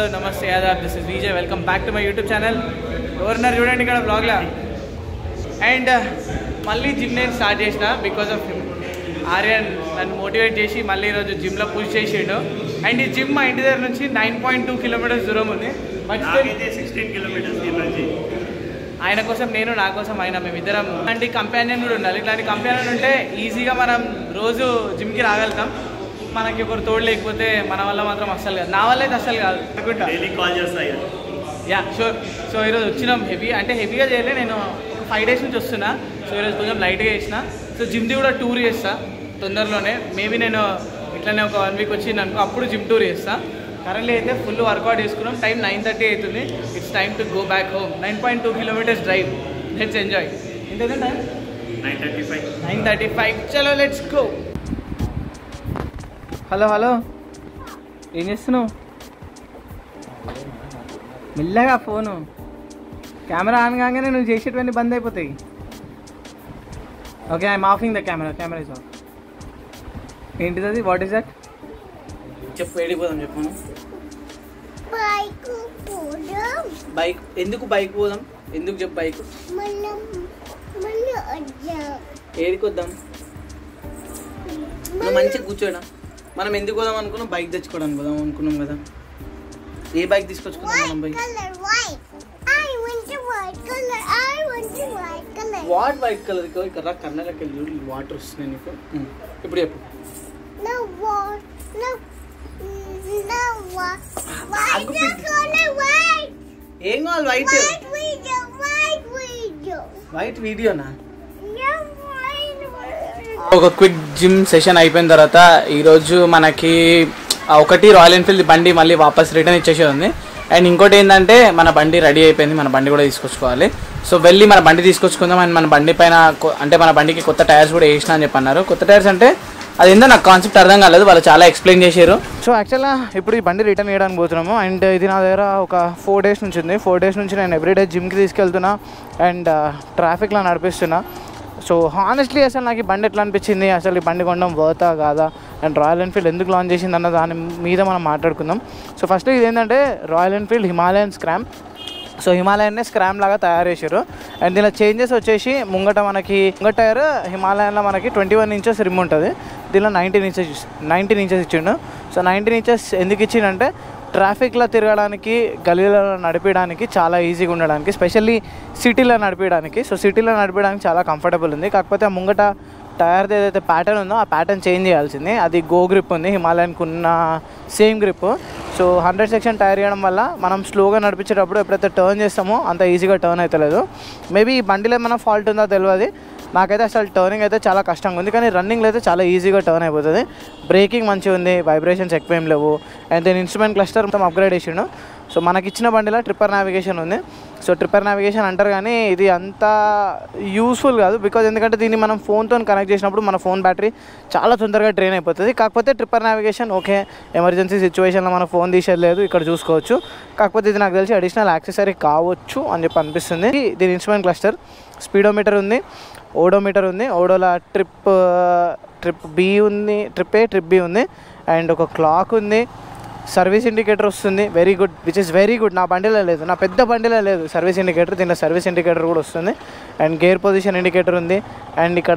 Hello namaste యాదాబ్ this is Vijay welcome back to my YouTube channel ఎవరున్నారు చూడండి ఇక్కడ బ్లాగ్లా అండ్ మళ్ళీ జిమ్ నేను స్టార్ట్ చేసిన బికాస్ ఆఫ్ హిమ్ ఆర్యన్ నన్ను మోటివేట్ చేసి మళ్ళీ ఈరోజు జిమ్లో పుష్ చేసిండు అండ్ ఈ జిమ్ మా ఇంటి దగ్గర నుంచి నైన్ పాయింట్ టూ కిలోమీటర్స్ దూరం ఉంది బట్ స్టిల్ నాకైతే సిక్స్టీన్ కిలోమీటర్స్ దీని నుంచి ఆయన కోసం నేను నా కోసం ఆయన మేమిద్దరం ఇలాంటి కంపానియన్ కూడా ఉండాలి ఇట్లాంటి కంపానియన్ ఉంటే ఈజీగా మనం రోజు జిమ్కి రాగలుగుతాం మనకి ఒకరు తోడు లేకపోతే మన వల్ల మాత్రం అస్సలు కాదు నా వల్ల అయితే అస్సలు కాదు అనుకుంటా డైలీ కాల్ చేస్తాయి కదా యా షూర్ సో ఈరోజు వచ్చినాం హెవీ అంటే హెవీగా చేయలే నేను ఒక ఫైవ్ డేస్ నుంచి వస్తున్నా సో ఈరోజు కొంచెం లైట్గా చేసిన సో జిమ్ది కూడా టూర్ చేస్తా తొందరలోనే మేబీ నేను ఇట్లనే ఒక వన్ వీక్ వచ్చింది అనుకో అప్పుడు జిమ్ టూర్ చేస్తా కరెంట్లీ అయితే ఫుల్ వర్కౌట్ చేసుకున్నాం టైం నైన్ థర్టీ అవుతుంది it's time to go back home nine point two kilometres drive let's enjoy ఇంతేనా time nine thirty five nine thirty five చలో లెట్స్ గో హలో హలో ఏం చేస్తున్నావు మెల్లగా phone camera on కాగానే నువ్వు చేసేటువంటి బంద్ అయిపోతాయి okay I'm offing the camera camera is off ఏంటిది అది వాట్ ఈస్ దట్ చెప్పు వెళ్ళిపోదాం చెప్పాను బైక్ పోదాం బైక్ ఎందుకు బైక్ పోదాం ఎందుకు చెప్పు బైక్ మనం మనం వద్దాం ఏడికి వద్దాం నువ్వు మంచిగా కూర్చోడా మనం ఎందుకు పోదాం అనుకున్నాం బైక్ తెచ్చుకోవడానికి పోదాం అనుకున్నాం కదా ఏ బైక్ తీసుకొచ్చుకున్నాం మనం white bike colour white I want white colour I want white colour what white colour ఇక్కడ రా కన్నడకి వెళ్ళి చూడు వాటర్ వస్తున్నాయి నీకు ఉమ్. ఇప్పుడు చెప్పు no what no no what white ఆగు బిడ్డ. కలర్ వైట్ ఏం కావాలి white white video white video white వీడియోనా నో వైట్ ఒక క్విక్ జిమ్ సెషన్ అయిపోయిన తర్వాత ఈరోజు మనకి ఆ ఒకటి రాయల్ ఎన్ఫీల్డ్ బండి మళ్ళీ వాపస్ రిటర్న్ ఇచ్చేసి ఉంది అండ్ ఇంకోటి ఏంటంటే మన బండి రెడీ అయిపోయింది మన బండి కూడా తీసుకొచ్చుకోవాలి సో వెళ్ళి మన బండి తీసుకొచ్చుకుందాం అండ్ మన బండి పైన కొ- అంటే మన బండికి కొత్త టైర్స్ కూడా వేసిన అని చెప్పి అన్నారు కొత్త టైర్స్ అంటే అది ఏందో నాకు కాన్సెప్ట్ అర్థం కాలేదు వాళ్ళు చాలా ఎక్స్ప్లెయిన్ చేశారు సో యాక్చువల్గా ఇప్పుడు ఈ బండి రిటర్న్ చేయడానికి పోతున్నాము అండ్ ఇది నా దగ్గర ఒక ఫోర్ డేస్ నుంచి ఉంది ఫోర్ డేస్ నుంచి నేను ఎవ్రీడే జిమ్కి తీసుకెళ్తున్నా అండ్ ట్రాఫిక్లో నడిపిస్తున్నా సో హానెస్ట్లీ అసలు నాకు ఈ బండి ఎట్లా అనిపించింది అసలు ఈ బండి కొనడం వర్తా కాదా అండ్ రాయల్ ఎన్ఫీల్డ్ ఎందుకు లాంచ్ చేసింది అన్న దాని మీద మనం మాట్లాడుకుందాం సో ఫస్ట్ ఇది ఏంటంటే Royal Enfield Himalayan Scram so హిమాలయన్నే స్క్రామ్ లాగా తయారు చేశారు అండ్ దీనిలో చేంజెస్ వచ్చేసి ముంగట మనకి ముంగట టైర్ హిమాలయన్లో మనకి ట్వంటీ వన్ ఇంచెస్ రిమ్ ఉంటుంది దీనిలో నైన్టీన్ ఇంచెస్ నైన్టీన్ ఇంచెస్ ఇచ్చిండు సో నైన్టీన్ ఇంచెస్ ఎందుకు ఇచ్చిండంటే ట్రాఫిక్లో తిరగడానికి గలీలో నడిపించడానికి చాలా ఈజీగా ఉండడానికి స్పెషల్లీ సిటీలో నడిపించడానికి సో సిటీలో నడిపించడానికి చాలా కంఫర్టబుల్ ఉంది కాకపోతే ఆ ముంగట టైర్ ఏదైతే ప్యాటర్న్ ఉందో ఆ ప్యాటర్న్ చేంజ్ చేయాల్సింది అది గో గ్రిప్ ఉంది హిమాలయన్కి ఉన్న same grip so hundred section tyre వేయడం వల్ల మనం స్లోగా నడిపించేటప్పుడు ఎప్పుడైతే టర్న్ చేస్తామో అంత ఈజీగా టర్న్ అవుతలేదు మేబీ ఈ బండిలో ఏమైనా ఫాల్ట్ ఉందో తెలియదు నాకైతే అసలు టర్నింగ్ అయితే చాలా కష్టంగా ఉంది కానీ రన్నింగ్లో అయితే చాలా ఈజీగా టర్న్ అయిపోతుంది బ్రేకింగ్ మంచిగా ఉంది వైబ్రేషన్స్ ఎక్కువ ఏం లేవు అండ్ దీని ఇన్స్ట్రుమెంట్ క్లస్టర్ మొత్తం అప్గ్రేడ్ చేసిండు సో మనకి ఇచ్చిన బండిలో ట్రిప్పర్ నావిగేషన్ ఉంది సో ట్రిప్పర్ నావిగేషన్ అంటారు కానీ ఇది అంత యూస్ఫుల్ కాదు బికాజ్ ఎందుకంటే దీన్ని మనం ఫోన్తో కనెక్ట్ చేసినప్పుడు మన ఫోన్ బ్యాటరీ చాలా తొందరగా డ్రైన్ అయిపోతుంది కాకపోతే ట్రిప్పర్ నావిగేషన్ ఓకే ఎమర్జెన్సీ సిచ్యువేషన్లో మన ఫోన్ తీసేయలేదు ఇక్కడ చూసుకోవచ్చు కాకపోతే ఇది నాకు తెలిసి అడిషనల్ యాక్సెసరీ కావచ్చు అని చెప్పి అనిపిస్తుంది దీని ఇన్స్ట్రుమెంట్ క్లస్టర్ స్పీడోమీటర్ ఉంది ఓడోమీటర్ ఉంది ఓడోలా ట్రిప్ ట్రిప్ బి ఉంది ట్రిప్ ఏ ట్రిప్ బి ఉంది అండ్ ఒక క్లాక్ ఉంది సర్వీస్ ఇండికేటర్ వస్తుంది very good which is very good నా బండిలో లేదు నా పెద్ద బండిలో లేదు సర్వీస్ ఇండికేటర్ దీంట్లో సర్వీస్ ఇండికేటర్ కూడా వస్తుంది అండ్ గేర్ పొజిషన్ ఇండికేటర్ ఉంది అండ్ ఇక్కడ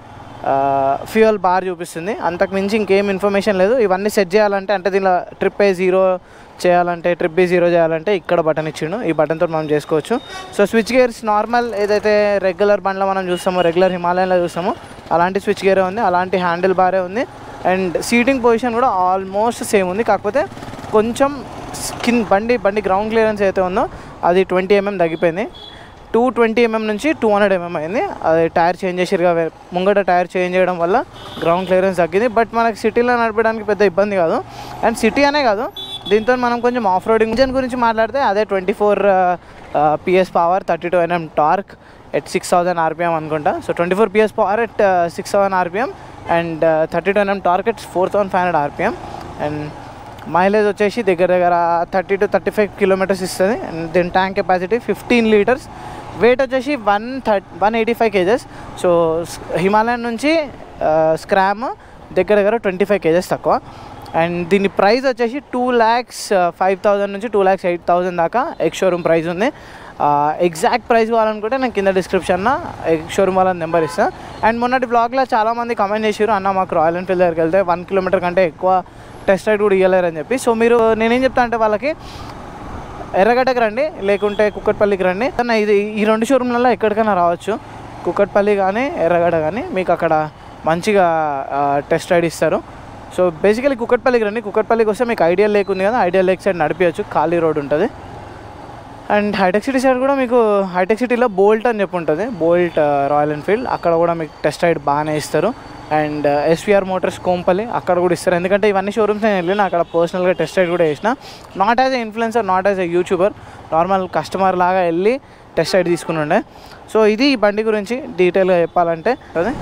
ఫ్యూయల్ బార్ చూపిస్తుంది అంతకు మించి ఇంకేం ఇన్ఫర్మేషన్ లేదు ఇవన్నీ సెట్ చేయాలంటే అంటే దీనిలో ట్రిప్ ఏ జీరో చేయాలంటే ట్రిప్ బి జీరో చేయాలంటే ఇక్కడ బటన్ ఇచ్చిండు ఈ బటన్తో మనం చేసుకోవచ్చు సో స్విచ్ గేర్స్ నార్మల్ ఏదైతే రెగ్యులర్ బండ్లో మనం చూస్తామో రెగ్యులర్ హిమాలయన్లో చూస్తామో అలాంటి స్విచ్ గేరే ఉంది అలాంటి హ్యాండిల్ బారే ఉంది అండ్ సీటింగ్ పొజిషన్ కూడా ఆల్మోస్ట్ సేమ్ ఉంది కాకపోతే కొంచెం స్కిన్ బండి బండి గ్రౌండ్ క్లియరెన్స్ అయితే ఉందో అది ట్వంటీ ఎంఎం తగ్గిపోయింది టూ ట్వంటీ ఎంఎం నుంచి టూ హండ్రెడ్ ఎంఎం అయింది అది టైర్ చేంజ్ చేసిరుగా వే- ముంగట టైర్ చేంజ్ చేయడం వల్ల గ్రౌండ్ క్లియరెన్స్ తగ్గింది బట్ మనకి సిటీలో నడపడానికి పెద్ద ఇబ్బంది కాదు అండ్ సిటీ అనే కాదు దీంతో మనం కొంచెం ఆఫ్ రోడింగ్ ఇంజన్ గురించి మాట్లాడితే అదే twenty four PS power thirty two Nm torque at six thousand rpm అనుకుంటా so twenty four PS power at six thousand rpm and thirty two Nm torque at four thousand five hundred rpm and mileage వచ్చేసి దగ్గర దగ్గర thirty to thirty five kilometres ఇస్తుంది and దీని tank capacity fifteen litres weight వచ్చేసి one thirty one eighty five KGs so Himalayan నుంచి Scram దగ్గర దగ్గర twenty five kgs తక్కువ అండ్ దీని ప్రైస్ వచ్చేసి టూ ల్యాక్స్ ఫైవ్ థౌజండ్ నుంచి టూ ల్యాక్స్ ఎయిట్ థౌజండ్ దాకా ఎక్స్ షోరూమ్ ప్రైస్ ఉంది ఎగ్జాక్ట్ ప్రైస్ కావాలనుకుంటే నేను కింద డిస్క్రిప్షన్లో ఎక్స్ షోరూమ్ వాళ్ళ నెంబర్ ఇస్తాను అండ్ మొన్నటి బ్లాగ్లో చాలామంది కమెంట్ చేశారు అన్న మాకు రాయల్ ఎన్ఫీల్డ్ దగ్గరికి వెళ్తే వన్ కిలోమీటర్ కంటే ఎక్కువ టెస్ట్ రైడ్ కూడా ఇవ్వలేరు అని చెప్పి సో మీరు నేనేం చెప్తా అంటే వాళ్ళకి ఎర్రగడ్డకి రండి లేకుంటే కుక్కట్పల్లికి రండి అన్న ఇది ఈ రెండు షోరూమ్లలో ఎక్కడికైనా రావచ్చు కుక్కట్పల్లి కానీ ఎర్రగడ్డ కానీ మీకు అక్కడ మంచిగా టెస్ట్ రైడ్ ఇస్తారు సో బేసికలీ కుక్కట్పల్లికి రండి కుక్కట్పల్లికి వస్తే మీకు ఐడియా లేక్ ఉంది కదా ఐడియా లేక్ సైడ్ నడిపించచ్చు ఖాళీ రోడ్ ఉంటుంది అండ్ హైటెక్ సిటీ సైడ్ కూడా మీకు హైటెక్ సిటీలో బోల్ట్ అని చెప్పి ఉంటుంది బోల్ట్ రాయల్ ఎన్ఫీల్డ్ అక్కడ కూడా మీకు టెస్ట్ రైడ్ బాగానే ఇస్తారు అండ్ ఎస్విఆర్ మోటార్స్ కోంపల్లి అక్కడ కూడా ఇస్తారు ఎందుకంటే ఇవన్నీ షోరూమ్స్ నేను వెళ్ళిన అక్కడ పర్సనల్గా టెస్ట్ రైడ్ కూడా చేసిన not as a influencer not as a YouTuber normal customer లాగా వెళ్ళి టెస్ట్ రైడ్ తీసుకుని ఉండే సో ఇది ఈ బండి గురించి డీటెయిల్గా చెప్పాలంటే అదే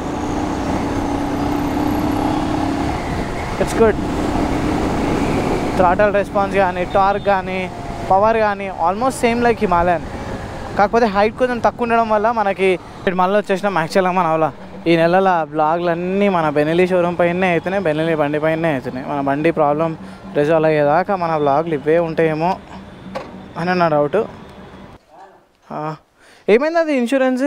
ఇట్స్ గుడ్ థ్రాటల్ రెస్పాన్స్ కానీ టార్క్ కానీ పవర్ కానీ ఆల్మోస్ట్ సేమ్ లైక్ హిమాలయన్ కాకపోతే హైట్ కొంచెం తక్కువ ఉండడం వల్ల మనకి ఇప్పుడు మళ్ళీ వచ్చేసినాం యాక్చువల్గా మన అవలా ఈ నెలల బ్లాగ్లన్నీ మన బెనెలీ షోరూమ్ పైనే అవుతున్నాయి బెనెలీ బండి పైనే అవుతున్నాయి మన బండి ప్రాబ్లం రిజాల్వ్ అయ్యేదాకా మన బ్లాగ్లు ఇవే ఉంటాయేమో అని నా డౌట్ ఏమైంది అది ఇన్సూరెన్స్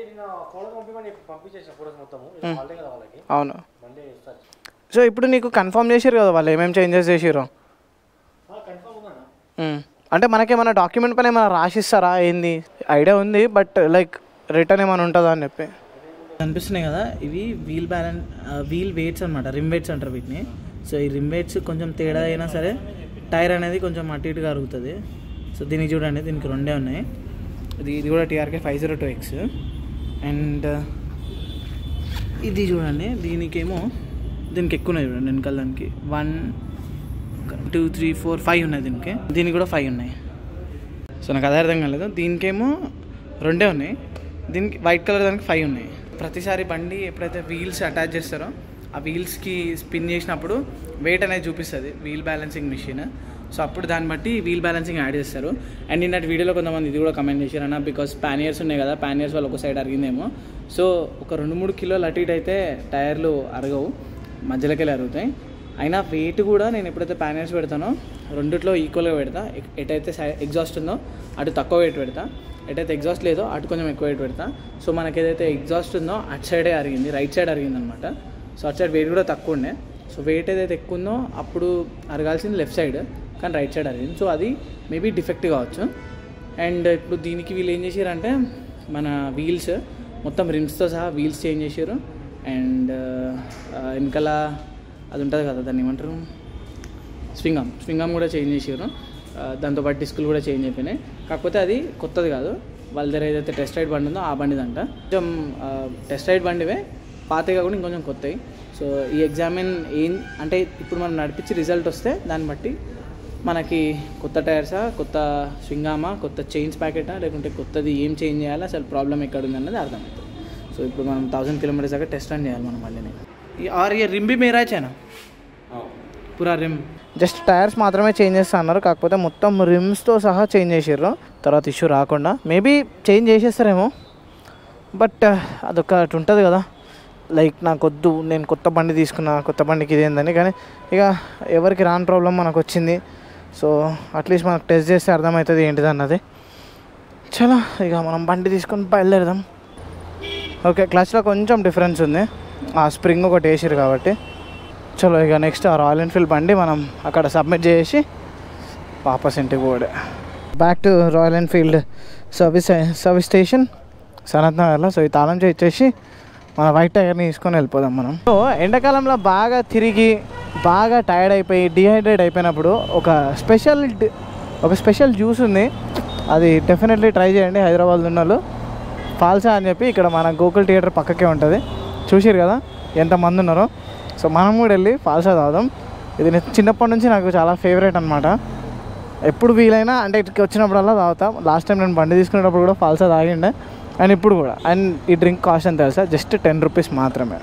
అవును సో ఇప్పుడు నీకు కన్ఫర్మ్ చేసారు కదా వాళ్ళు ఏమేమి చేంజెస్ చేసారు అంటే మనకేమైనా డాక్యుమెంట్ పైన ఏమైనా రాసిస్తారా ఏంది ఐడియా ఉంది బట్ లైక్ రిటర్న్ ఏమైనా ఉంటుందా అని చెప్పి కనిపిస్తున్నాయి కదా ఇవి వీల్ బ్యాలెన్స్ వీల్ వెయిట్స్ అనమాట రిమ్ వెయిట్స్ అంటారు వీటిని సో ఈ రిమ్ వెయిట్స్ కొంచెం తేడా అయినా సరే టైర్ అనేది కొంచెం అటు ఇటుగా అరుగుతుంది సో దీనికి చూడండి దీనికి రెండే ఉన్నాయి ఇది ఇది కూడా TRK five zero two X and ఇది చూడండి దీనికేమో దీనికి ఎక్కువ ఉన్నాయి చూడండి వెనకాల దానికి one two three four five ఉన్నాయి దీనికి దీనికి కూడా ఫైవ్ ఉన్నాయి సో నాకు అదే అర్థం కాలేదు దీనికేమో రెండే ఉన్నాయి దీనికి వైట్ కలర్ దానికి ఫైవ్ ఉన్నాయి ప్రతిసారి బండి ఎప్పుడైతే వీల్స్ అటాచ్ చేస్తారో ఆ వీల్స్కి స్పిన్ చేసినప్పుడు వెయిట్ అనేది చూపిస్తుంది వీల్ బ్యాలెన్సింగ్ మిషన్ సో అప్పుడు దాన్ని బట్టి వీల్ బ్యాలెన్సింగ్ యాడ్ చేస్తారు అండ్ నిన్నటి వీడియోలో కొంతమంది ఇది కూడా కమెంట్ చేశారు అన్న బికాస్ ప్యానియర్స్ ఉన్నాయి కదా ప్యానియర్స్ వాళ్ళు ఒక సైడ్ అరిగిందేమో సో ఒక రెండు మూడు కిలోలు అటు ఇటు అయితే టైర్లు అరగవు మధ్యలోకి వెళ్ళి అరుగుతాయి అయినా వెయిట్ కూడా నేను ఎప్పుడైతే ప్యానల్స్ పెడతానో రెండిట్లో ఈక్వల్గా పెడతా ఎ- ఎటైతే ఎగ్జాస్ట్ ఉందో అటు తక్కువ వెయిట్ పెడతా ఎటైతే ఎగ్జాస్ట్ లేదో అటు కొంచెం ఎక్కువ వెయిట్ పెడతా సో మనకి ఏదైతే ఎగ్జాస్ట్ ఉందో అటు సైడే అరిగింది రైట్ సైడ్ అరిగింది అనమాట సో అటు సైడ్ వెయిట్ కూడా తక్కువ ఉండే సో వెయిట్ ఏదైతే ఎక్కువ ఉందో అప్పుడు అరగాల్సింది లెఫ్ట్ సైడ్ కానీ రైట్ సైడ్ అరిగింది సో అది మేబీ డిఫెక్ట్ కావచ్చు అండ్ ఇప్పుడు దీనికి వీళ్ళు ఏం చేశారంటే మన వీల్స్ మొత్తం రిమ్స్తో సహా వీల్స్ చేంజ్ చేశారు అండ్ వెనకాల అది ఉంటుంది కదా దాన్ని ఏమంటారు స్వింగమ్ స్వింగమ్ కూడా చేంజ్ చేసారు దాంతోపాటు డిస్కులు కూడా చేంజ్ అయిపోయినాయి కాకపోతే అది కొత్తది కాదు వాళ్ళ దగ్గర ఏదైతే టెస్ట్ రైడ్ బండి ఉందో ఆ బండిదంట కొంచెం టెస్ట్ రైడ్ బండివే పాతగా కూడా ఇంకొంచెం కొత్తవి సో ఈ ఎగ్జామిన్ ఏం అంటే ఇప్పుడు మనం నడిపించి రిజల్ట్ వస్తే దాన్ని బట్టి మనకి కొత్త టైర్సా కొత్త స్వింగామా కొత్త చైన్స్ ప్యాకెటా లేకుంటే కొత్తది ఏం చేంజ్ చేయాలా అసలు ప్రాబ్లం ఎక్కడ ఉంది అన్నది అర్థమవుతుంది సో ఇప్పుడు మనం థౌసండ్ కిలోమీటర్స్ దాకా టెస్ట్ రన్ చేయాలి మనం మళ్ళీ ఆర్ ये रिम भी मेरा है ना పూరా రిమ్ జస్ట్ టైర్స్ మాత్రమే చేంజ్ చేస్తా అన్నారు కాకపోతే మొత్తం రిమ్స్తో సహా చేంజ్ చేసారు తర్వాత ఇష్యూ రాకుండా మేబీ చేంజ్ చేసేస్తారేమో బట్ అదొక అటు ఉంటుంది కదా లైక్ నాకు వద్దు నేను కొత్త బండి తీసుకున్నా కొత్త బండికి ఇదేందని కానీ ఇక ఎవరికి రాని ప్రాబ్లం మనకు వచ్చింది సో అట్లీస్ట్ మనకు టెస్ట్ చేస్తే అర్థమవుతుంది ఏంటిది అన్నది చలో ఇక మనం బండి తీసుకొని బయలుదేరదాం ఓకే క్లచ్లో కొంచెం డిఫరెన్స్ ఉంది ఆ స్ప్రింగ్ ఒకటి వేసారు కాబట్టి చలో ఇక నెక్స్ట్ ఆ రాయల్ ఎన్ఫీల్డ్ బండి మనం అక్కడ సబ్మిట్ చేసి వాపస్ ఇంటికి పోడే back to Royal Enfield service service station సనత్ నగర్లో సో ఈ తాళం చేయి ఇచ్చేసి మన వైట్ టైర్ని తీసుకొని వెళ్ళిపోదాం మనం సో ఎండాకాలంలో బాగా తిరిగి బాగా టైర్డ్ అయిపోయి డిహైడ్రేట్ అయిపోయినప్పుడు ఒక స్పెషల్ డి- ఒక స్పెషల్ జ్యూస్ ఉంది అది డెఫినెట్లీ ట్రై చేయండి హైదరాబాద్ ఉన్న వాళ్ళు ఫాల్సా అని చెప్పి ఇక్కడ మన గోకుల్ థియేటర్ పక్కకే ఉంటుంది చూసిరు కదా ఎంతమంది ఉన్నారో సో మనం కూడా వెళ్ళి ఫాల్సా తాగుదాం ఇది నేను చిన్నప్పటి నుంచి నాకు చాలా ఫేవరెట్ అనమాట ఎప్పుడు వీలైనా అంటే ఇక్కడికి వచ్చినప్పుడల్లా తాగుతాం లాస్ట్ టైం నేను బండి తీసుకునేటప్పుడు కూడా ఫాల్సా తాగిండే అండ్ ఇప్పుడు కూడా అండ్ ఈ డ్రింక్ కాస్ట్ అని తెలుసా జస్ట్ టెన్ రూపీస్ మాత్రమే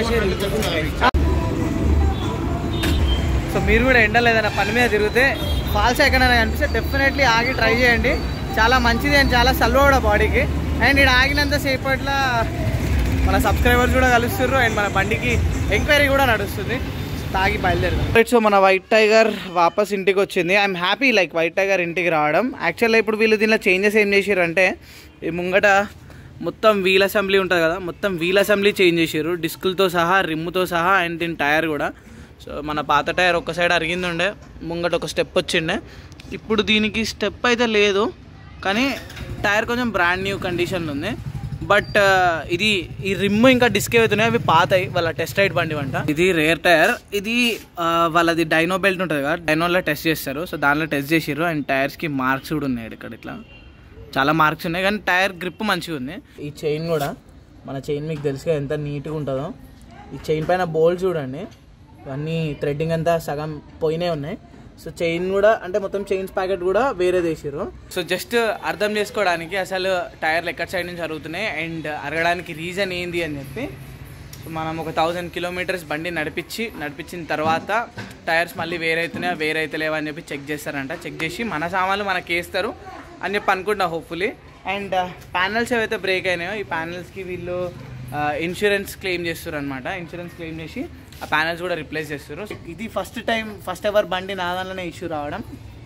సో మీరు కూడా ఎండలో ఏదైనా పని మీద తిరిగితే ఫాల్స్ ఎక్కడైనా కనిపిస్తే డెఫినెట్లీ ఆగి ట్రై చేయండి చాలా మంచిది అండ్ చాలా సల్వ కూడా బాడీకి అండ్ ఇక్కడ ఆగినంత సేపట్ల మన సబ్స్క్రైబర్స్ కూడా కలుస్తుర్రు అండ్ మన బండికి ఎంక్వైరీ కూడా నడుస్తుంది తాగి బయలుదేరుతాం సో మన వైట్ టైగర్ వాపస్ ఇంటికి వచ్చింది I'm happy like white tiger ఇంటికి రావడం యాక్చువల్గా ఇప్పుడు వీళ్ళు దీనిలో చేంజెస్ ఏం చేసారు అంటే ఈ ముంగట మొత్తం వీల్ అసెంబ్లీ ఉంటుంది కదా మొత్తం వీల్ అసెంబ్లీ చేంజ్ చేసారు డిస్కులతో సహా రిమ్తో సహా అండ్ దీని టైర్ కూడా సో మన పాత టైర్ ఒక సైడ్ అరిగింది ఉండే ముంగట ఒక స్టెప్ వచ్చిండే ఇప్పుడు దీనికి స్టెప్ అయితే లేదు కానీ టైర్ కొంచెం బ్రాండ్ న్యూ కండిషన్లో ఉంది బట్ ఇది ఈ రిమ్ ఇంకా డిస్క్ అవుతున్నాయి అవి పాతాయి వాళ్ళ టెస్ట్ రైడ్ బండి వంట ఇది రేర్ టైర్ ఇది ఆ, వాళ్ళది డైనో బెల్ట్ ఉంటుంది కదా డైనోలో టెస్ట్ చేస్తారు సో దానిలో టెస్ట్ చేసారు అండ్ టైర్స్కి మార్క్స్ కూడా ఉన్నాయి ఇక్కడ ఇట్లా చాలా మార్క్స్ ఉన్నాయి కానీ టైర్ గ్రిప్ మంచిగా ఉంది ఈ చైన్ కూడా మన చైన్ మీకు తెలుసుగా ఎంత నీట్గా ఉంటుందో ఈ చైన్ పైన బోల్ట్ చూడండి ఇవన్నీ థ్రెడ్డింగ్ అంతా సగం పోయినే ఉన్నాయి సో చైన్ కూడా అంటే మొత్తం చైన్స్ ప్యాకెట్ కూడా వేరే తీసారు సో జస్ట్ అర్థం చేసుకోవడానికి అసలు టైర్లు ఎక్కడ సైడ్ నుంచి అరుగుతున్నాయి అండ్ అరగడానికి రీజన్ ఏంది అని చెప్పి సో మనం ఒక థౌజండ్ కిలోమీటర్స్ బండి నడిపించి నడిపించిన తర్వాత టైర్స్ మళ్ళీ వేరే అవుతున్నాయా వేరే అయితే లేవా అని చెప్పి చెక్ చేస్తారంట చెక్ చేసి మన సామాన్లు మనకి వేస్తారు అని చెప్పి అనుకుంటున్నా హోప్ఫుల్లీ అండ్ ప్యానల్స్ ఏవైతే బ్రేక్ అయినాయో ఈ ప్యానల్స్కి వీళ్ళు ఇన్సూరెన్స్ క్లెయిమ్ చేస్తారు అనమాట ఇన్సూరెన్స్ క్లెయిమ్ చేసి ఆ ప్యానల్స్ కూడా రిప్లేస్ చేస్తారు ఇది ఫస్ట్ టైం ఫస్ట్ ఎవర్ బండి నా దానిలోనే ఇష్యూ రావడం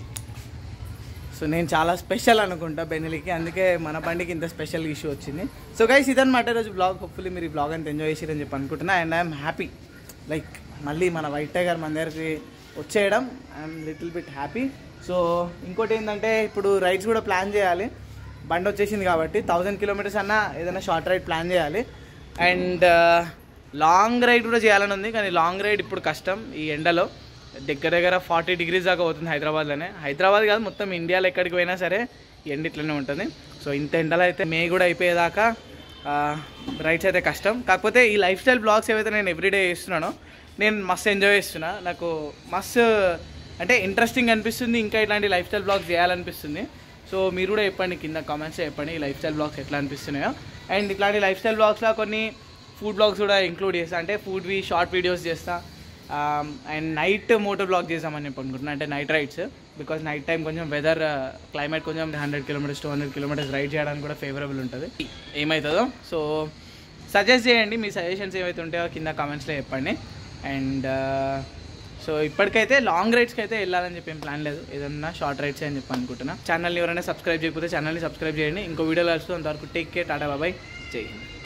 సో నేను చాలా స్పెషల్ అనుకుంటా బెనిలికి అందుకే మన బండికి ఇంత స్పెషల్ ఇష్యూ వచ్చింది సో గైస్ ఇదన్నమాట రోజు బ్లాగ్ హోప్ఫుల్లీ మీరు ఈ బ్లాగ్ అంతా ఎంజాయ్ చేసిరని చెప్పి అనుకుంటున్నా అండ్ ఐఎమ్ హ్యాపీ లైక్ మళ్ళీ మన వైట్ టైగర్ మన దగ్గరికి వచ్చేయడం I'm little bit happy so ఇంకోటి ఏంటంటే ఇప్పుడు రైడ్స్ కూడా ప్లాన్ చేయాలి బండి వచ్చేసింది కాబట్టి థౌజండ్ కిలోమీటర్స్ అన్నా ఏదైనా షార్ట్ రైడ్ ప్లాన్ చేయాలి అండ్ లాంగ్ రైడ్ కూడా చేయాలని ఉంది కానీ లాంగ్ రైడ్ ఇప్పుడు కష్టం ఈ ఎండలో దగ్గర దగ్గర ఫార్టీ డిగ్రీస్ దాకా పోతుంది హైదరాబాద్లోనే హైదరాబాద్ కాదు మొత్తం ఇండియాలో ఎక్కడికి పోయినా సరే ఎండ ఇట్లనే ఉంటుంది సో ఇంత ఎండలో అయితే మే కూడా అయిపోయేదాకా రైడ్స్ అయితే కష్టం కాకపోతే ఈ లైఫ్ స్టైల్ బ్లాగ్స్ ఏవైతే నేను ఎవ్రీడే చేస్తున్నానో నేను మస్తు ఎంజాయ్ చేస్తున్నా నాకు మస్తు అంటే ఇంట్రెస్టింగ్ అనిపిస్తుంది ఇంకా ఇట్లాంటి లైఫ్ స్టైల్ బ్లాగ్స్ చేయాలనిపిస్తుంది సో మీరు కూడా చెప్పండి కింద కామెంట్స్ చెప్పండి ఈ లైఫ్ స్టైల్ బ్లాగ్స్ ఎట్లా అనిపిస్తున్నాయో అండ్ ఇట్లాంటి లైఫ్ స్టైల్ బ్లాగ్స్లో కొన్ని ఫుడ్ బ్లాగ్స్ కూడా ఇంక్లూడ్ చేస్తా అంటే ఫుడ్వి షార్ట్ వీడియోస్ చేస్తా అండ్ నైట్ మోటార్ బ్లాగ్ చేసామని చెప్పి అనుకుంటున్నా అంటే night rides because night time కొంచెం వెదర్ క్లైమేట్ కొంచెం hundred kilometres two hundred kilometres ride చేయడానికి కూడా ఫేవరబుల్ ఉంటుంది ఏమవుతుందో సో సజెస్ట్ చేయండి మీ సజెషన్స్ ఏమైతే ఉంటాయో కింద కామెంట్స్లో చెప్పండి అండ్ సో ఇప్పటికైతే లాంగ్ రైడ్స్కి అయితే వెళ్ళాలని చెప్పి ఏం ప్లాన్ లేదు ఏదన్నా షార్ట్ రైడ్స్ అని చెప్పి అనుకుంటున్నా ఛానల్ని ఎవరైనా సబ్స్క్రైబ్ చేయకపోతే ఛానల్ని సబ్స్క్రైబ్ చేయండి ఇంకో వీడియోలో కలుస్తూ అంతవరకు టేక్ కేర్ టాటా బాబాయ్ చేయండి